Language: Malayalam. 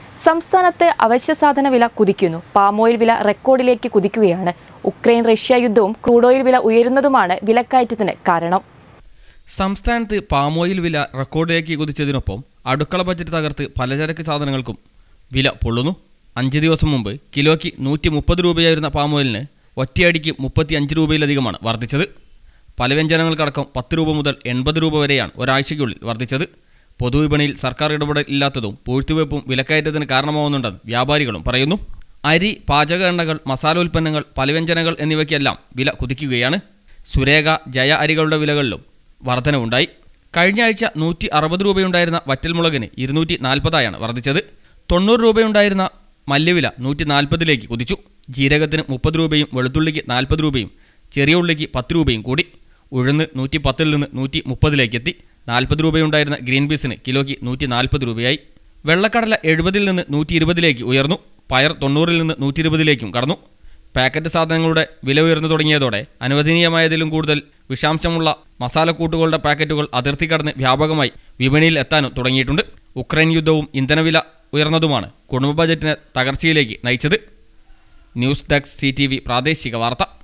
സംസ്ഥാനത്ത് അവശ്യസാധന വില കുതിക്കുന്നു പാമോയിൽ വില റെക്കോർഡിലേക്ക് കുതിക്കുകയാണ് ഉക്രൈൻ റഷ്യ യുദ്ധവും ക്രൂഡ് ഓയിൽ വില ഉയരുന്നതുമാണ് വിലക്കയറ്റത്തിന് കാരണം സംസ്ഥാനത്ത് പാമോയിൽ വില റെക്കോർഡിലേക്ക് കുതിച്ചതിനൊപ്പം അടുക്കള ബജറ്റ് തകർത്ത് പലചരക്ക് സാധനങ്ങൾക്കും വില പൊള്ളുന്നു അഞ്ച് ദിവസം മുമ്പ് കിലോയ്ക്ക് നൂറ്റി മുപ്പത് രൂപയായിരുന്ന പാമോയിലിന് ഒറ്റയടിക്ക് മുപ്പത്തി അഞ്ച് രൂപയിലധികമാണ് വർദ്ധിച്ചത് പല വ്യഞ്ജനങ്ങൾക്കടക്കം പത്ത് രൂപ മുതൽ എൺപത് രൂപ വരെയാണ് ഒരാഴ്ചയ്ക്കുള്ളിൽ വർദ്ധിച്ചത് പൊതുവിപണിയിൽ സർക്കാർ ഇടപെടൽ ഇല്ലാത്തതും പൂഴ്ത്തിവെപ്പും വിലക്കയറ്റത്തിന് കാരണമാവുന്നുണ്ടെന്ന് വ്യാപാരികളും പറയുന്നു അരി പാചക എണ്ണകൾ മസാല ഉൽപ്പന്നങ്ങൾ പലവ്യഞ്ജനങ്ങൾ എന്നിവയ്ക്കെല്ലാം വില കുതിക്കുകയാണ് സുരേഖ ജയ അരികളുടെ വിലകളിലും വർധനവുണ്ടായി കഴിഞ്ഞ ആഴ്ച നൂറ്റി അറുപത് രൂപയുണ്ടായിരുന്ന വറ്റൽമുളകിന് ഇരുന്നൂറ്റി നാൽപ്പതായാണ് വർദ്ധിച്ചത് തൊണ്ണൂറ് രൂപയുണ്ടായിരുന്ന മല്യവില നൂറ്റി നാൽപ്പതിലേക്ക് കുതിച്ചു ജീരകത്തിന് മുപ്പത് രൂപയും വെളുത്തുള്ളിക്ക് നാൽപ്പത് രൂപയും ചെറിയ ഉള്ളിക്ക് പത്ത് രൂപയും കൂടി ഉഴുന്ന് നൂറ്റി പത്തിൽ നിന്ന് നൂറ്റി മുപ്പതിലേക്ക് എത്തി നാൽപ്പത് രൂപയുണ്ടായിരുന്ന ഗ്രീൻ പീസിന് കിലോയ്ക്ക് നൂറ്റി നാൽപ്പത് രൂപയായി വെള്ളക്കടല എഴുപതിൽ നിന്ന് നൂറ്റി ഇരുപതിലേക്ക് ഉയർന്നു പയർ തൊണ്ണൂറിൽ നിന്ന് നൂറ്റി ഇരുപതിലേക്കും കടന്നു പാക്കറ്റ് സാധനങ്ങളുടെ വില ഉയർന്നു തുടങ്ങിയതോടെ അനുവദനീയമായതിലും കൂടുതൽ വിഷാംശമുള്ള മസാലക്കൂട്ടുകളുടെ പാക്കറ്റുകൾ അതിർത്തി കടന്ന് വ്യാപകമായി വിപണിയിൽ എത്താനും തുടങ്ങിയിട്ടുണ്ട് ഉക്രൈൻ യുദ്ധവും ഇന്ധനവില ഉയർന്നതുമാണ് കുടുംബ ബജറ്റിനെ തകർച്ചയിലേക്ക് നയിച്ചത് ന്യൂസ് ഡെസ്ക് സി പ്രാദേശിക വാർത്ത